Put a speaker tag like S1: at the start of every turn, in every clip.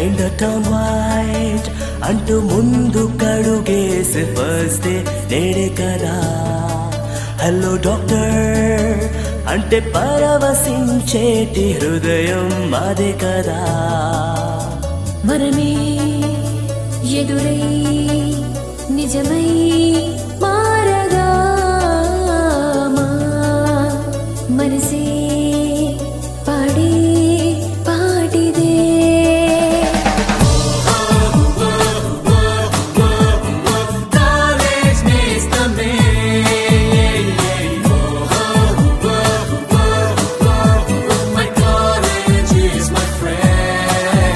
S1: Kind turn white అంటూ ముందు కడుగేసే first day నేడే కదా హలో డాక్టర్ అంటే పరవశించేటి హృదయం మాదే కదా
S2: మరమే ఎదురై నిజమై మారగా మా మనసే పాడే పాటిదే
S3: College నేస్తమే. My college is my friend.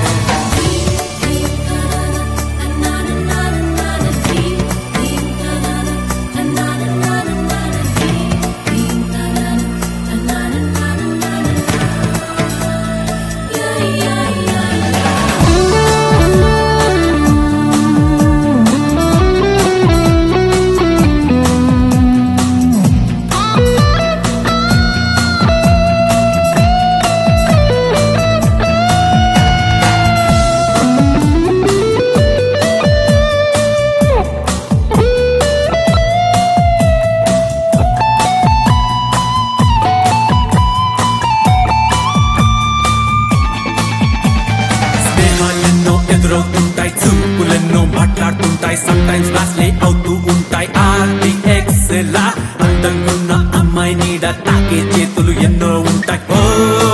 S3: స్నేహాలెన్నో ఎదురవుతుంటాయి చూపులెన్నో మాట్లాడుతుంటాయి సమ్ టైమ్స్ క్లాస్లే అవుతూ ఉంటాయి ఆర్డిఎక్స్ లా అందంగున్న అమ్మాయి నీడ తాకే చేతులు ఎన్నో ఉంటాయి ఓ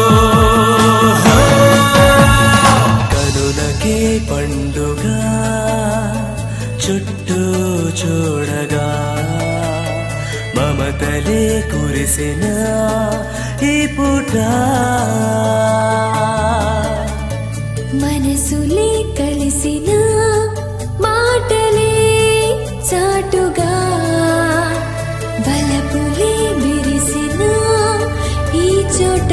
S1: కనులకే పండుగ చుట్టూ చూడగా మమతలే కురిసిన ఈ పూట
S2: మనసులే కలిసిన మాటలే చాటుగా బలపులే విరిసిన ఈ చోట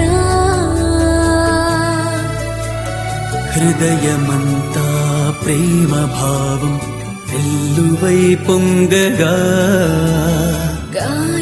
S1: హృదయమంతా ప్రేమ భావం వెల్లువై పొంగగా
S2: గా